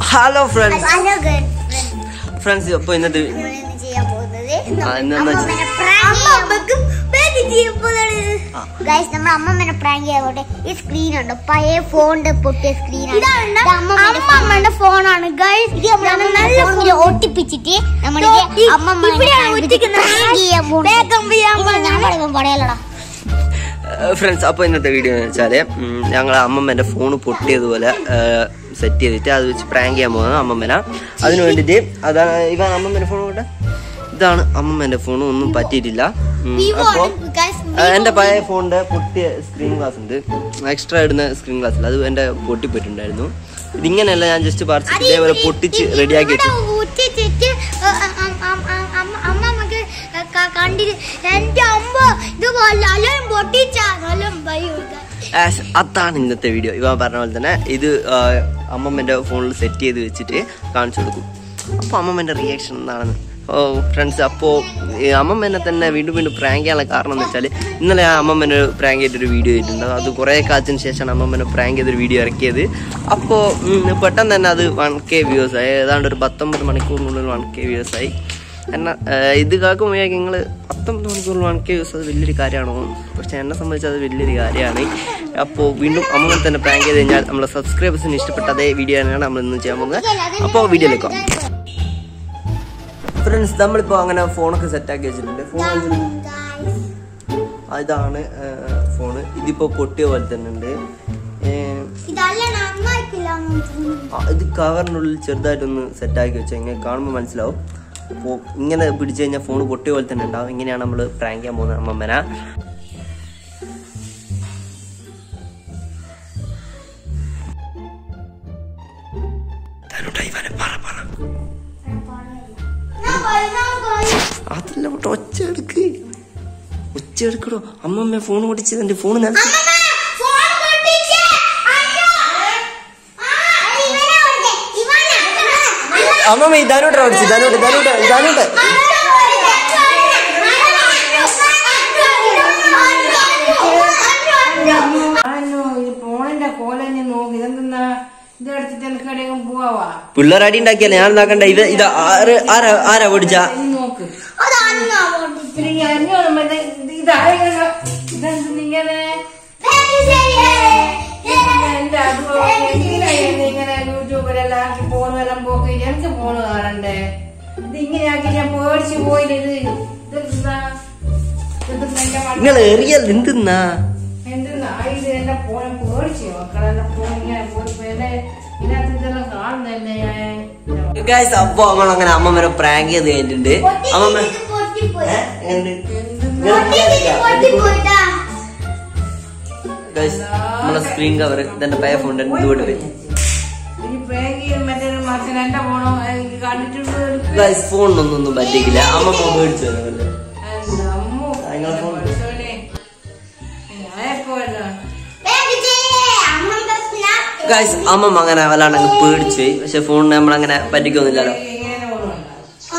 Hello friends hello guys friends അപ്പോൾ ഇന്നത്തെ നമ്മളിന്ന് ചെയ്യാൻ പോകുന്നത് ആ, ഇന്നെന്താ അമ്മമ്മനെ prank ചെയ്യാൻ പോകുന്നത്. Guys, നമ്മൾ അമ്മമ്മനെ പ്രാങ്ക് ചെയ്യാൻ പോട്ടെ ഈ സ്ക്രീൻ ഉണ്ട് പഴയ ഫോണിന്റെ പൊട്ടിയ സ്ക്രീൻ അമ്മമ്മന്റെ ഫോണാണ് ഗൈസ് നല്ല ഫോണിൽ ഒട്ടിപ്പിച്ചിട്ട് നമ്മൾ അമ്മമ്മനെ ഇവിടെയാണ് prank ഒട്ടിക്കുന്നത്. ചെയ്യാൻ പോകുന്നത്. വേഗം ചെയ്യാൻ ഇല്ല, ഞാൻ പറയുമ്പോൾ പറയലടാ ഫ്രണ്ട്സ് അപ്പോൾ ഇന്നത്തെ വീഡിയോ എന്ന് വെച്ചാൽ ഞങ്ങൾ അമ്മമ്മേൻ്റെ ഫോൺ പൊട്ടിയതുപോലെ സെറ്റ് ചെയ്തിട്ട് അത് വെച്ച് പ്രാങ്ക് ചെയ്യാൻ പോകുന്നത് അമ്മമ്മന അതിന് വേണ്ടിയിട്ട് അതാണ് ഇവൻ അമ്മമ്മേൻ്റെ ഫോൺ കൂടെ ഇതാണ് അമ്മമ്മേൻ്റെ ഫോൺ ഒന്നും പറ്റിയിട്ടില്ല അപ്പോൾ എൻ്റെ പഴയ ഫോണിൻ്റെ പൊട്ടിയ സ്ക്രീൻ ഗ്ലാസ് ഉണ്ട് എക്സ്ട്രാ ഇടുന്ന സ്ക്രീൻ ഗ്ലാസ് ഇല്ല അത് എൻ്റെ പൊട്ടിപ്പോയിട്ടുണ്ടായിരുന്നു ഇതിങ്ങനെയല്ല ഞാൻ ജസ്റ്റ് പറിച്ച് ഇതേപോലെ പൊട്ടിച്ച് റെഡിയാക്കി വെച്ചു ഊറ്റിച്ചിട്ട് അമ്മമ്മക്ക് കണ്ടിട്ട് എന്റെ അമ്മ ഇത് നല്ലോണം പൊട്ടിച്ചാ നല്ല ഭയ ആസ് അതാണ് ഇന്നത്തെ വീഡിയോ ഇവ പറഞ്ഞ പോലെ തന്നെ ഇത് ആ, അമ്മമ്മേൻ്റെ ഫോണിൽ സെറ്റ് ചെയ്ത് വെച്ചിട്ട് കാണിച്ചു കൊടുക്കും അപ്പോൾ അമ്മമ്മേൻ്റെ റിയാക്ഷൻ എന്താണെന്ന് ഓ ഫ്രണ്ട്സ് അപ്പോൾ അമ്മമ്മേനെ തന്നെ വീണ്ടും വീണ്ടും പ്രാങ്ക് ചെയ്യാനുള്ള കാരണം എന്ന് വെച്ചാൽ ഇന്നലെ ആ അമ്മമ്മേനെ പ്രാങ്ക് ചെയ്തൊരു വീഡിയോ ചെയ്തിട്ടുണ്ട് അത് കുറേ കാലത്തിന് ശേഷമാണ് അമ്മമ്മേനെ പ്രാങ്ക് ചെയ്തൊരു വീഡിയോ ഇറക്കിയത് അപ്പോൾ പെട്ടെന്ന് തന്നെ അത് വൺ കെ വ്യൂസ് ആയി ഏതാണ്ട് ഒരു പത്തൊമ്പത് മണിക്കൂറിനുള്ളിൽ വൺ കെ വ്യൂസ് ആയി എന്നാ ഇത് കേൾക്കുമ്പോൾ നിങ്ങൾ പത്തൊമ്പത് മണിക്കൂറിൽ വൺ കെ വ്യൂസ് അത് വലിയൊരു കാര്യമാണോ പക്ഷെ എന്നെ സംബന്ധിച്ച് അത് വലിയൊരു കാര്യമാണ് അപ്പോൾ വീണ്ടും അമ്മ തന്നെ പ്രാങ്ക് ചെയ്ത് കഴിഞ്ഞാൽ നമ്മളെ സബ്സ്ക്രൈബേഴ്സിന് ഇഷ്ടപ്പെട്ട അതേ വീഡിയോ തന്നെയാണ് നമ്മൾ ഇന്ന് ചെയ്യാൻ പോകുന്നത് അപ്പോൾ വീഡിയോയിലേക്ക് ഫ്രണ്ട്സ് നമ്മളിപ്പോൾ അങ്ങനെ ഫോണൊക്കെ സെറ്റാക്കി വെച്ചിട്ടുണ്ട് ഫോൺ ഇതാണ് ഫോണ് ഇതിപ്പോൾ പൊട്ടിയ പോലെ തന്നെ ഉണ്ട് ഏഹ്, ഇതല്ല നന്നായിട്ടില്ല ആ, ഇത് കവറിനുള്ളിൽ ചെറുതായിട്ടൊന്ന് സെറ്റാക്കി വെച്ചാൽ ഇങ്ങനെ കാണുമ്പോൾ മനസ്സിലാവും അപ്പോൾ ഇങ്ങനെ പിടിച്ചു കഴിഞ്ഞാൽ ഫോൺ പൊട്ടിയ പോലെ തന്നെ ഉണ്ടാവും ഇങ്ങനെയാണ് നമ്മൾ പ്രാങ്ക് ചെയ്യാൻ പോകുന്നത് അമ്മമ്മന അതല്ല പോട്ടെ ഒച്ച എടുക്ക് ഒച്ച എടുക്കടോ അമ്മമ്മ ഫോൺ പൊട്ടിച്ചത് എന്റെ ഫോൺ നിലത്ത് അമ്മമ്മ ഇതാനോട്ടാ ഓടിച്ചു ഇതാനോട്ട് ഇതാനോട്ട് ഇതാനോട്ട് ആനോ ഇത് ഫോണിന്റെ കോലഞ്ഞ് നോക്കി ഇതെന്തെന്നാ ഇതെടുത്തിട്ട് എനിക്ക് എവിടെയെങ്കിലും പോവാ പിള്ളേർ അടി ഉണ്ടാക്കിയല്ലേ ഞാൻ ഉണ്ടാക്കണ്ട ഇത് ഇത് ആര് ആരാ ആരാ ഓടിച്ച ഇത് നോക്ക് പിന്നെ ഈ അഞ്ഞൂറ് മറ്റേ ഇത് ഇതാരെങ്കിലും ഇതെന്തിങ്ങനെ എന്റെ അതുപോലെ ഇങ്ങനെ യൂട്യൂബിലെല്ലാം ആക്കി ഫോണെല്ലാം പോക്കി എനിക്ക് ഫോണ് കാണണ്ടേ ഇത് ഇങ്ങനെ ആക്കി ഞാൻ പേടിച്ച് പോയില്ല ഇത് ഇതെന്താ ഇതെന്താ എന്റെ മക്ക- നിങ്ങൾ എറിയൽ എന്തിന്നാ എന്തെന്നാ ഇത് എന്റെ ഫോൺ പേടിച്ചു മക്കളെ എന്റെ ഫോൺ ഇങ്ങനെ പോയി എന്റെ ഇതിനകത്ത് ഇതെല്ലാം കാണുന്നല്ലേ ഞാൻ ഗൈസ് അപ്പൊ നമ്മൾ അങ്ങനെ അമ്മമ്മനെ പ്രാങ്ക് ചെയ്ത് കഴിഞ്ഞിട്ടുണ്ട് അമ്മമ്മ ഏ? എങ്ങനുണ്ട്? Guys, നമ്മളെ സ്ക്രീൻ കവർ ഇതെന്റെ പഴയ ഫോണിന്റെ ഇതുകൊണ്ട് വരും ഈ പ്രാങ്ക് മറ്റൊരു മാസം എന്റെ ഫോണോ എനിക്ക് കണ്ടിട്ടുണ്ട് ഗൈസ് ഫോണിനൊന്നും ഒന്നും പറ്റിക്കില്ല അമ്മമ്മ മേടിച്ചു തരുമല്ലോ എന്റെ അമ്മോ. നിങ്ങളെ ഫോൺ പഠിച്ചോനെ. ഞാനെപ്പോഴാ? ഗൈസ് അമ്മമ്മ അങ്ങനെ വല്ലാണ്ട് അങ്ങ് പേടിച്ചു പോയി പക്ഷെ ഫോണിന് നമ്മളങ്ങനെ പറ്റിക്കൊന്നുമില്ലല്ലോ ഇങ്ങനെ ഫോണ് വേണ്ട.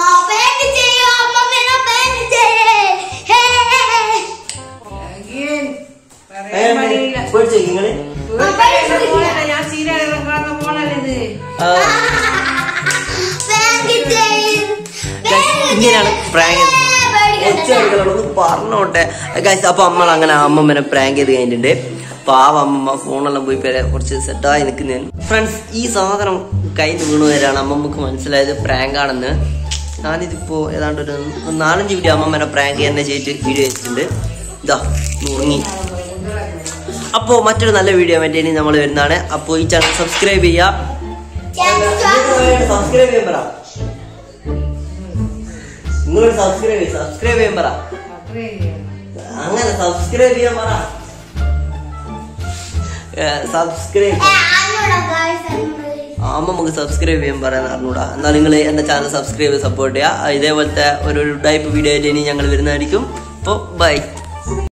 പ്രാങ്ക് പറയാൻ വഴിയില്ല. പേടിച്ചു നിങ്ങള് പേടിക്കണ്ട ഫോണല്ല, ഞാൻ സീരിയലെല്ലാം കാണുന്ന ഫോണല്ലേ ഇത് ആ, guys, ഇങ്ങനെയാണ് പ്രാങ്ക് ഒന്ന് പറഞ്ഞോട്ടെ ഗൈസ് അപ്പൊ നമ്മൾ അങ്ങനെ അമ്മമ്മനെ പ്രാങ്ക് ചെയ്ത് കഴിഞ്ഞിട്ടുണ്ട് പാവ അമ്മമ്മ ഫോണെല്ലാം പോയി പേരെ കുറച്ച് സെറ്റായി നിൽക്കുന്നതാണ് ഫ്രണ്ട്സ് ഈ സാധനം കയ്യിൽ വീണു വരാണ് അമ്മമ്മക്ക് മനസ്സിലായത് പ്രാങ്ക് ആണെന്ന് ഞാനിതിപ്പോ ഏതാണ്ട് ഒരു നാലഞ്ച് വീഡിയോ അമ്മമ്മനെ പ്രാങ്ക് തന്നെ ചെയ്തിട്ട് വീഡിയോ വെച്ചിട്ടുണ്ട് ഇതാ ഉറങ്ങി അപ്പോ മറ്റൊരു നല്ല വീഡിയോ വേണ്ടി ഇനി നമ്മൾ വരുന്നതാണ് അപ്പോ ഈ ചാനൽ സബ്സ്ക്രൈബ് ചെയ്യാം സബ്സ്ക്രൈബ് ചെയ്യാൻ പറ നിങ്ങളോട് സബ്സ്ക്രൈബ് ചെയ്യും സബ്സ്ക്രൈബ് ചെയ്യാൻ പറ അത്രയും അങ്ങനെ സബ്സ്ക്രൈബ് ചെയ്യാൻ പറ സബ്സ്ക്രൈബ് അമ്മ നമുക്ക് സബ്സ്ക്രൈബ് ചെയ്യാൻ പറയാൻ അറിഞ്ഞൂടാ എന്നാൽ നിങ്ങൾ എന്റെ ചാനൽ സബ്സ്ക്രൈബ് ചെയ്ത് സപ്പോർട്ട് ചെയ്യുക ഇതേപോലത്തെ ഒരു ടൈപ്പ് വീഡിയോ ആയിട്ട് ഇനി ഞങ്ങൾ വരുന്നതായിരിക്കും അപ്പോൾ ബൈ